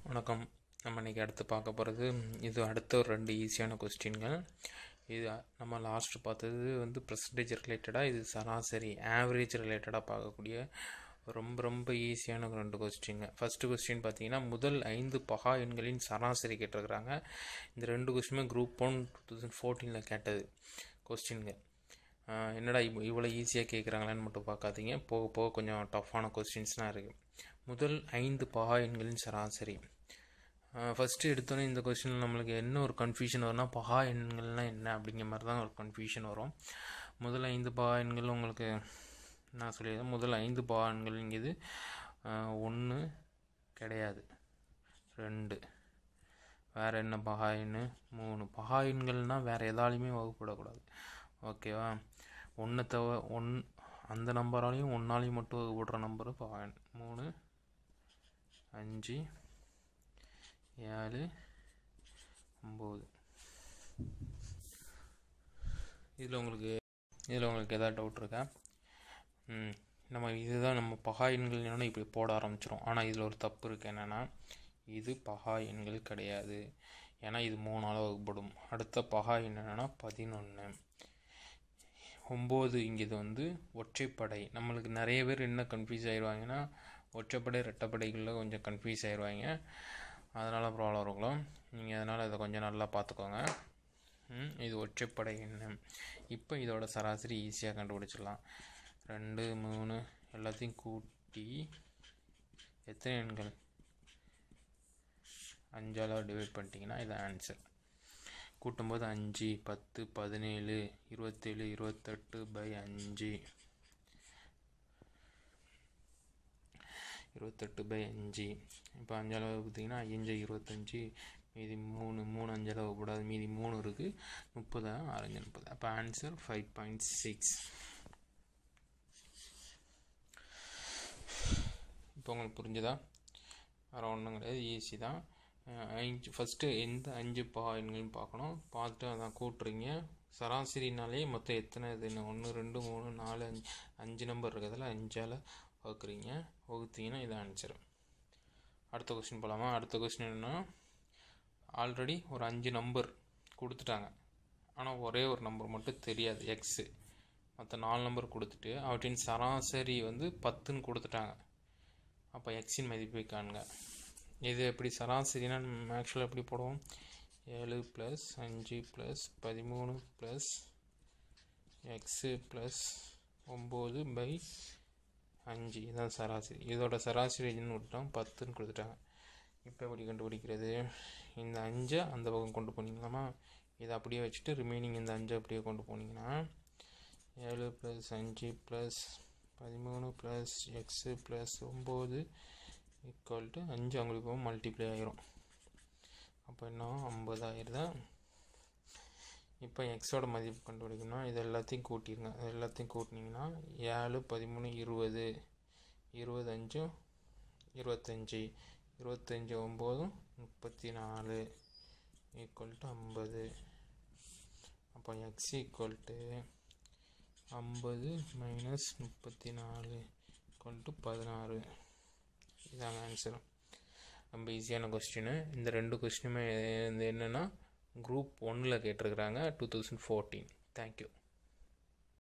வணக்கம் நம்ம இன்றைக்கி அடுத்து பார்க்க போகிறது இது அடுத்த ஒரு ரெண்டு ஈஸியான கொஸ்டின்கள் இது நம்ம லாஸ்ட் பார்த்தது வந்து பர்சன்டேஜ் ரிலேட்டடாக இது சராசரி ஆவரேஜ் ரிலேட்டடாக பார்க்கக்கூடிய ரொம்ப ரொம்ப ஈஸியான ரெண்டு கொஸ்டின்ங்க ஃபஸ்ட்டு கொஸ்டின் பார்த்தீங்கன்னா முதல் ஐந்து பகா எண்களின் சராசரி கேட்டிருக்கிறாங்க இந்த ரெண்டு கொஸ்டினுமே குரூப் ஒன் டூ தௌசண்ட் ஃபோர்டீனில் கேட்டது கொஸ்டின்ங்க என்னடா இவ் இவ்வளோ ஈஸியாக கேட்குறாங்களான்னு மட்டும் பார்க்காதீங்க போக போக கொஞ்சம் டஃப்பான கொஸ்டின்ஸ்லாம் இருக்குது முதல் ஐந்து பகா எண்களின் சராசரி ஃபஸ்ட்டு எடுத்தோன்னே இந்த கொஸ்டினில் நம்மளுக்கு என்ன ஒரு கன்ஃபியூஷன் வரும்னா பகா எண்கள்னால் என்ன அப்படிங்கிற மாதிரி தான் ஒரு கன்ஃபியூஷன் வரும் முதல் ஐந்து பகா எண்கள் உங்களுக்கு நான் சொல்லியிருந்தேன் முதல் ஐந்து பகா எண்கள்ங்கிறது ஒன்று கிடையாது ரெண்டு வேறு என்ன பகா எண் மூணு பகா எண்கள்னால் வேறு எதாலையுமே வகுப்படக்கூடாது ஓகேவா ஒன்று தவிர ஒன் அந்த நம்பராலையும் ஒன்றாலையும் மட்டும் வகுப்படுற நம்பரு பகா எண் மூணு அஞ்சு ஏழு ஒம்பது இதில் உங்களுக்கு இதில் உங்களுக்கு எதாவது டவுட் இருக்கா ம் நம்ம இதுதான் நம்ம பகா எண்கள் என்னென்னா இப்படி போட ஆரம்பிச்சிடும் ஆனால் இதில் ஒரு தப்பு இருக்குது என்னென்னா இது பகா எண்கள் கிடையாது ஏன்னா இது மூணால் வகுப்படும் அடுத்த பகா எண் என்னென்னா பதினொன்று ஒம்பது இங்கே இது வந்து ஒற்றைப்படை நம்மளுக்கு நிறைய பேர் என்ன கன்ஃபியூஸ் ஆயிடுவாங்கன்னா ஒற்றைப்படை ரெட்டைப்படைகளில் கொஞ்சம் கன்ஃபியூஸ் ஆயிடுவாங்க அதனால் ப்ராப்ளம் இருக்கலாம் நீங்கள் அதனால் இதை கொஞ்சம் நல்லா பார்த்துக்கோங்க இது ஒற்றைப்படை எண்ணு இப்போ இதோட சராசரி ஈஸியாக கண்டுபிடிச்சிடலாம் ரெண்டு மூணு எல்லாத்தையும் கூட்டி எத்தனை எண்கள் அஞ்சால் டிவைட் பண்ணிட்டீங்கன்னா இது ஆன்சர் கூட்டும்போது அஞ்சு பத்து பதினேழு இருபத்தேழு இருபத்தெட்டு பை அஞ்சு இருபத்தெட்டு பை அஞ்சு இப்போ அஞ்சளவு பார்த்தீங்கன்னா அஞ்சு இருபத்தஞ்சி மீதி மூணு மூணு அஞ்சளவு கூடாது மீதி மூணு இருக்குது முப்பது அரைஞ்சு முப்பது அப்போ ஆன்சர் ஃபைவ் பாயிண்ட் சிக்ஸ் இப்போ உங்களுக்கு புரிஞ்சுதா வேறு ஒன்றும் கிடையாது ஈஸி தான் அஞ்சு ஃபஸ்ட்டு எந்த அஞ்சு பாயின்கள்னு பார்க்கணும் பார்த்துட்டு அதான் கூட்டுறீங்க சராசரினாலே மொத்தம் எத்தனை இதுன்னு ஒன்று ரெண்டு மூணு நாலு அஞ்சு அஞ்சு நம்பர் இருக்கிறதுல அஞ்சால் வகுக்குறீங்க வகுத்தீங்கன்னா இது ஆன்சர் அடுத்த கொஸ்டின் போகலாமா அடுத்த கொஸ்டின் என்னென்னா ஆல்ரெடி ஒரு அஞ்சு நம்பர் கொடுத்துட்டாங்க ஆனால் ஒரே ஒரு நம்பர் மட்டும் தெரியாது எக்ஸு மற்ற நாலு நம்பர் கொடுத்துட்டு அவற்றின் சராசரி வந்து பத்துன்னு கொடுத்துட்டாங்க அப்போ எக்ஸின் மதிப்பை காணுங்க இது எப்படி சராசரினா நம்ம ஆக்சுவலாக எப்படி போடுவோம் ஏழு ப்ளஸ் அஞ்சு ப்ளஸ் பதிமூணு ப்ளஸ் எக்ஸு ப்ளஸ் ஒம்பது பை அஞ்சு இதுதான் சராசரி இதோட சராசரி எதுன்னு விட்டோம் பத்துன்னு கொடுத்துட்டாங்க இப்போ எப்படி கண்டுபிடிக்கிறது இந்த அஞ்சை அந்த பக்கம் கொண்டு போனீங்களாமா இதை அப்படியே வச்சுட்டு ரிமைனிங் இந்த அஞ்சை அப்படியே கொண்டு போனீங்கன்னா ஏழு ப்ளஸ் அஞ்சு ப்ளஸ் பதிமூணு ப்ளஸ் எக்ஸு ப்ளஸ் ஒம்பது ஈக்குவல் டு அஞ்சு அவங்களுக்கு போகும் மல்டிப்ளை ஆயிரும் அப்போ என்ன ஐம்பது ஆயிடுதா இப்போ எக்ஸோட மதிப்பு கண்டுபிடிக்கணும்னா இது எல்லாத்தையும் கூட்டிடுங்க இது எல்லாத்தையும் கூட்டினீங்கன்னா ஏழு பதிமூணு இருபது இருபது அஞ்சும் இருபத்தஞ்சி இருபத்தஞ்சி ஒம்போதும் முப்பத்தி நாலு ஈக்குவல் டு ஐம்பது அப்போ எக்ஸ் ஈக்குவல் டு ஐம்பது மைனஸ் முப்பத்தி நாலு ஈக்குவல் டு பதினாறு இதாங்க ஆன்சர் ரொம்ப ஈஸியான கொஸ்டின் இந்த ரெண்டு கொஸ்டினுமே என்னென்னா குரூப் ஒன்னில் கேட்டிருக்கிறாங்க டூ தௌசண்ட் ஃபோர்டீன் தேங்க்யூ